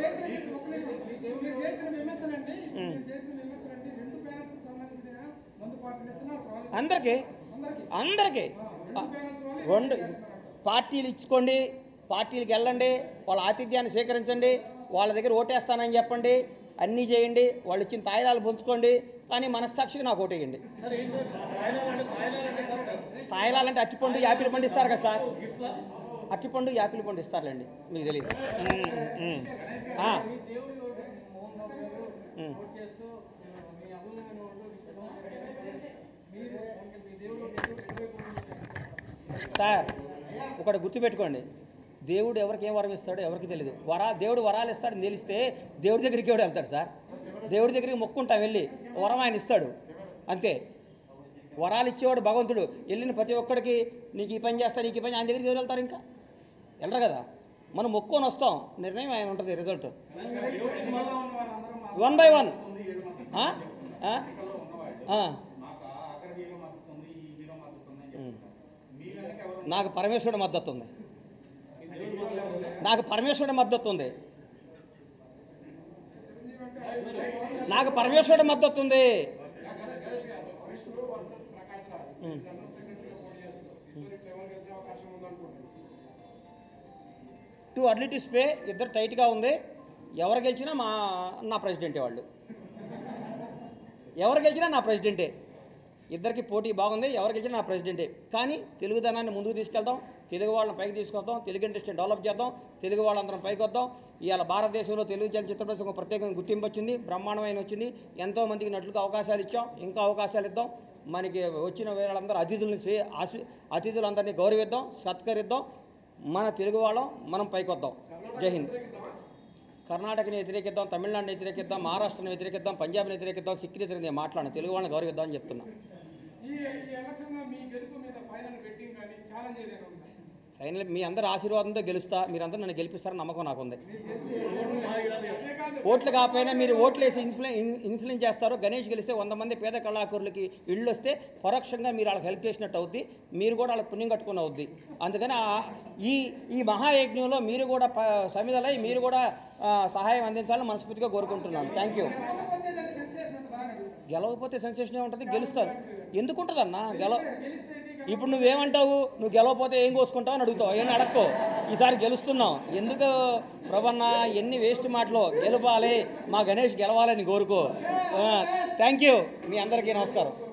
చేసిన ఒక్క నిమిషం. మీరు చేసిన విమర్శలండి మీరు చేసిన విమర్శలండి రెండు పేరెంట్స్ సంబంధించిన మందు పార్టీలు ఇస్తున్నారు కాలేజ్ అందరికీ అందరికీ అందరికీ ఆ, రెండు పార్టీలు ఇచ్చుకోండి పార్టీలకు వెళ్ళండి వాళ్ళ ఆతిథ్యాన్ని స్వీకరించండి వాళ్ళ దగ్గర ఓటేస్తానని చెప్పండి అన్నీ చేయండి వాళ్ళు ఇచ్చిన తాయిలాలు పుంజుకోండి కానీ మనస్సాక్షిగా నాకు ఓటేయండి తాయిలాలంటే అట్టిపండు యాపిల్ పండు ఇస్తారు కదా సార్ అట్టిపండు యాపిల్ పండు ఇస్తారులేండి మీకు తెలియదు ఉమ్, ఉమ్. ఆ. ఉమ్. సార్ ఒకటి గుర్తుపెట్టుకోండి దేవుడు ఎవరికి ఏం వరం ఇస్తాడో ఎవరికి తెలియదు వరా దేవుడు వరాలు ఇస్తాడని తెలిస్తే దేవుడి దగ్గరికి ఎవడు వెళ్తాడు సార్ దేవుడి దగ్గరికి మొక్కుంటాం వెళ్ళి వరం ఆయన ఇస్తాడు అంతే వరాలు ఇచ్చేవాడు భగవంతుడు వెళ్ళిన ప్రతి ఒక్కడికి నీకు ఈ పని చేస్తా నీకు ఈ పని ఆయన దగ్గరికి ఎవరు వెళ్తారు ఇంకా వెళ్ళరు కదా మనం మొక్కొని వస్తాం నిర్ణయం ఆయన ఉంటుంది రిజల్ట్ వన్ బై వన్ ఆ? ఆ? ఆ. ఉమ్. నాకు పరమేశ్వరుడు మద్దతు ఉంది నాకు పరమేశ్వరుడు మద్దతు ఉంది నాకు పరమేశ్వరుడు మద్దతు ఉంది ఉమ్. టూ అర్లీ టు స్పే ఇద్దరు టైట్గా ఉంది ఎవరు గెలిచినా మా నా ప్రెసిడెంటే వాళ్ళు ఎవరు గెలిచినా నా ప్రెసిడెంటే ఇద్దరికి పోటీ బాగుంది ఎవరు గెలిచినా నా ప్రెసిడెంటే కానీ తెలుగుదనాన్ని ముందుకు తీసుకెళ్తాం తెలుగు వాళ్ళని పైకి తీసుకొద్దాం తెలుగు ఇండస్ట్రీని డెవలప్ చేద్దాం తెలుగు వాళ్ళందరం పైకి వద్దాం ఇవాళ భారతదేశంలో తెలుగు చలచిత్ర పరిశ్రమ ఒక ప్రత్యేకంగా గుర్తింపు వచ్చింది బ్రహ్మాండమైన వచ్చింది ఎంతో మందికి నటులకు అవకాశాలు ఇచ్చాం ఇంకా అవకాశాలు ఇద్దాం మనకి వచ్చిన వాళ్ళందరూ అతిథులను స్వీ ఆశీ అతిథులందరినీ గౌరవిద్దాం సత్కరిద్దాం మన తెలుగు వాళ్ళం మనం పైకి వద్దాం జై హింద్ కర్ణాటకని వ్యతిరేకిద్దాం తమిళనాడుని వ్యతిరేకిద్దాం మహారాష్ట్రని వ్యతిరేకిద్దాం పంజాబ్ని వ్యతిరేకిద్దాం సిక్కిని వ్యతిరేకిద్దాం మాట్లాడను తెలుగు వాళ్ళని గౌరవిద్దాం అని చెప్తున్నా ఈ ఈ ఎలక్షన్లో మీ గెలుపు మీద ఫైనల్ బెట్టింగ్ కానీ ఛాలెంజ్ ఏదైనా ఉందా ఫైనల్ మీ అందరి ఆశీర్వాదంతో గెలుస్తా మీరందరూ నన్ను గెలిపిస్తారని నమ్మకం నాకుంది ఓట్లు కాకపోయినా మీరు ఓట్లు వేసి ఇన్ఫ్లు ఇన్ఫ్లుయెన్స్ చేస్తారు గణేష్ గెలిస్తే వంద మంది పేద కళాకారులకి ఇళ్ళు వస్తే పరోక్షంగా మీరు వాళ్ళకి హెల్ప్ చేసినట్టు అవుద్ది మీరు కూడా వాళ్ళకి పుణ్యం కట్టుకుని అవుద్ది అందుకని ఆ- ఈ ఈ మహాయజ్ఞంలో మీరు కూడా ప- సమిధలై మీరు కూడా ఆ, సహాయం అందించాలని మనస్ఫూర్తిగా కోరుకుంటున్నాను థ్యాంక్ యూ కాకపోతే దాన్ని సెన్సేషన్ ఉంటుంది బాగా గెలవకపోతే సెన్సేషన్ ఏముంటుంది గెలుస్తారు ఎందుకుంటుందన్నా గెలవ గెలిస్తే ఇది ఇప్పుడు నువ్వేమంటావు నువ్వు గెలవకపోతే ఏం కోసుకుంటావు అని అడుగుతావు ఏం అడక్కో ఈసారి గెలుస్తున్నావు ఎందుకు ప్రభన్న ఎన్ని వేస్ట్ మాటలు గెలవాలి మా గణేష్ గెలవాలని కోరుకో థ్యాంక్ యూ మీ అందరికీ నమస్కారం